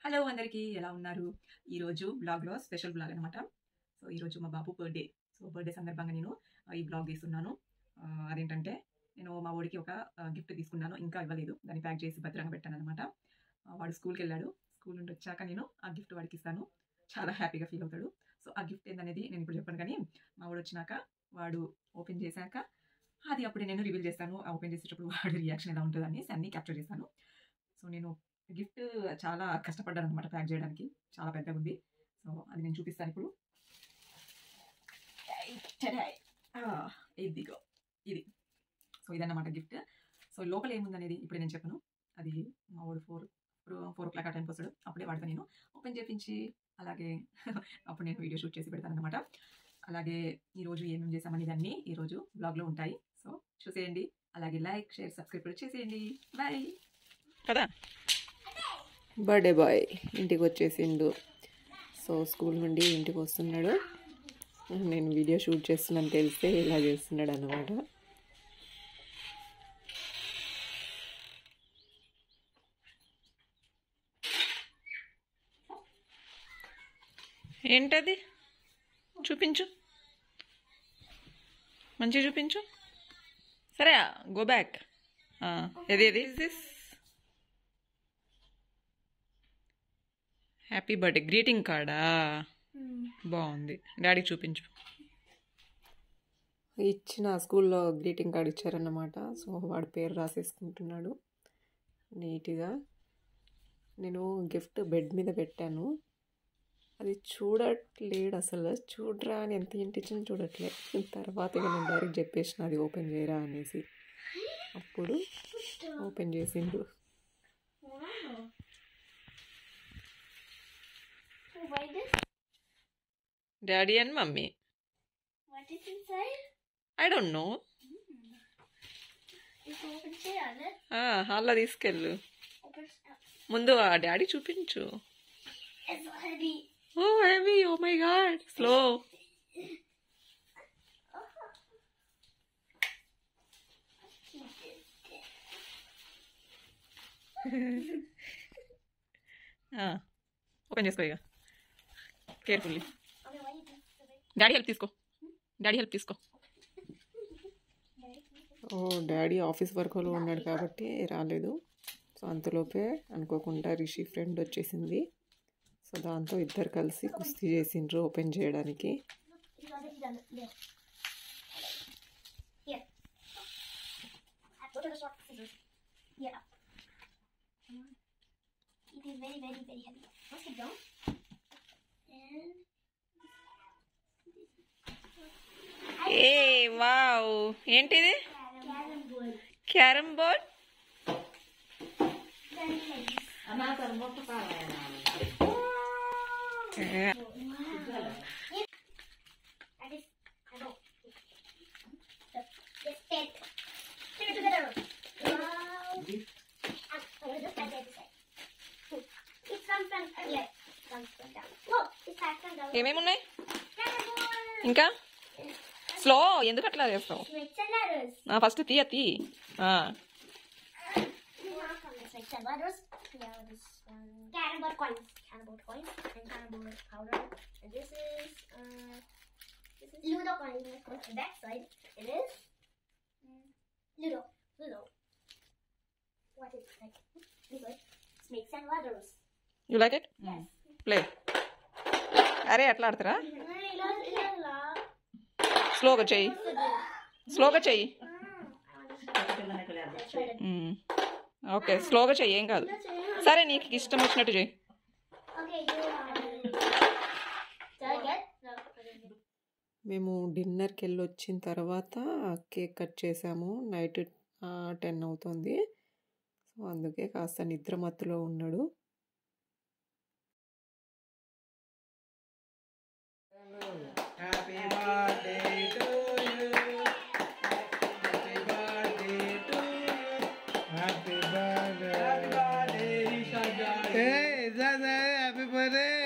Hello అందరికీ ఎలా ఉన్నారు ఈరోజు బ్లాగ్లో స్పెషల్ బ్లాగ్ అనమాట సో ఈరోజు మా బాబు బర్త్డే సో బర్త్డే సందర్భంగా నేను ఆ, ఈ బ్లాగ్ తీస్తున్నాను ఆ, అదేంటంటే నేను మా ఊడికి ఒక గిఫ్ట్ తీసుకున్నాను ఇంకా ఇవ్వలేదు దాన్ని ప్యాక్ చేసి భద్రంగా పెట్టాను అనమాట వాడు స్కూల్కి వెళ్ళాడు స్కూల్ నుండి వచ్చాక నేను ఆ గిఫ్ట్ వాడికి ఇస్తాను చాలా హ్యాపీగా ఫీల్ అవుతాడు సో ఆ గిఫ్ట్ ఏందనేది నేను ఇప్పుడు చెప్పాను కానీ మా వాడు వచ్చినాక వాడు ఓపెన్ చేశాక అది అప్పుడే నేను రివీల్ చేస్తాను ఆ ఓపెన్ చేసేటప్పుడు వాడి రియాక్షన్ ఎలా ఉంటుంది అనేసి అన్నీ క్యాప్చర్ చేస్తాను సో నేను గిఫ్ట్ చాలా కష్టపడ్డాను అనమాట ప్యాక్ చేయడానికి చాలా పెద్దగా ఉంది సో అది నేను చూపిస్తాను ఇప్పుడు టడాయ్. ఆ, ఇదిగో ఇది సో ఇదన్నమాట గిఫ్ట్ సో లోపల ఏముందనేది ఇప్పుడు నేను చెప్పను అది మా వాడు ఫోర్ ఫోర్ ఓ క్లాక్ ఆ టైంకి వస్తాడు అప్పుడే వాడితో నేను ఓపెన్ చేపించి అలాగే అప్పుడు నేను వీడియో షూట్ చేసి పెడతాను అనమాట అలాగే ఈరోజు ఏమేమి చేసామనేది అన్నీ ఈరోజు బ్లాగ్లో ఉంటాయి సో చూసేయండి అలాగే లైక్ షేర్ సబ్స్క్రైబ్ కూడా చేసేయండి బాయ్ కదా బర్త్డే బాయ్ ఇంటికి వచ్చేసిండు సో స్కూల్ నుండి ఇంటికి వస్తున్నాడు నేను వీడియో షూట్ చేస్తున్నాను తెలిస్తే ఇలా చేస్తున్నాడు అన్నమాట ఏంటది చూపించు మంచిగా చూపించు సరే గో బ్యాక్ ఏది ఏది దిస్ హ్యాపీ బర్త్డే గ్రీటింగ్ కార్డా బాగుంది డాడీ చూపించు ఇచ్చిన స్కూల్లో గ్రీటింగ్ కార్డ్ ఇచ్చారన్నమాట సో వాడి పేరు రాసేసుకుంటున్నాడు నీట్గా నేను గిఫ్ట్ బెడ్ మీద పెట్టాను అది చూడట్లేడు అసలు చూడరా అని ఎంత ఇంటి ఇచ్చినా చూడట్లే తర్వాత ఇక నేను డైరెక్ట్ చెప్పేసిన అది ఓపెన్ చేయరా అనేసి అప్పుడు ఓపెన్ చేసిండు What is daddy and mummy what is inside? I don't know It's open share. హాల్లో తీసుకెళ్ళు Open. ముందు ఆ డాడీ చూపించు It's heavy. Oh heavy oh my god slow open చేసుకో ఇక carefully Okay, what is this? Daddy help తీసుకో daddy help తీసుకో oh daddy office వర్క్లో ఉన్నాడు కాబట్టి రాలేదు సో అంతలోపే అనుకోకుండా రిషి ఫ్రెండ్ వచ్చేసింది సో దాంతో ఇద్దరు కలిసి కుస్తీ చేసిండ్రు ఓపెన్ చేయడానికి It's already done. There. Here. Go to the short scissors. Here up. It is very, very, very heavy. Let's get down. And ఏ వావ్ ఏంటిది carrom board. Carrom board Then like this. That is, I know. The, the tent. Stick it together. Wow. Ah, oh, what is this? That's the other side. It's from front, uh, yeah. From front down. Oh, it's back from down. ఏమేమి ఉన్నాయి Carrom ఇంకా slow ఎందుకు అట్లా చేస్తావు Snakes and ladders. First తీయ తీ ఆ, Snakes and ladders. Yeah, this one. Carrom board coins. Carrom board coins and carrom board powder. And this is, uh, this is Ludo coins. On the back side, it is mm, Ludo. Ludo. What is it like? Ludo. Snakes and ladders. You like it play అరే ఎట్లా ఆడతారా స్లోగా చెయ్యి స్లోగా చెయ్యి మ్మ్. Okay స్లోగా చెయ్యి ఏం కాదు సరే నీకు ఇష్టం వచ్చినట్టు చెయ్యి Okay, you are. Did I get? No. మేము డిన్నర్కి వెళ్ళి వచ్చిన తర్వాత కేక్ కట్ చేసాము నైట్ టెన్ అవుతుంది సో అందుకే కాస్త నిద్ర మత్తులో ఉన్నాడు Happy birthday to you. Happy birthday to you. Happy birthday. Happy birthday, Risha Hey, Zaza, happy birthday.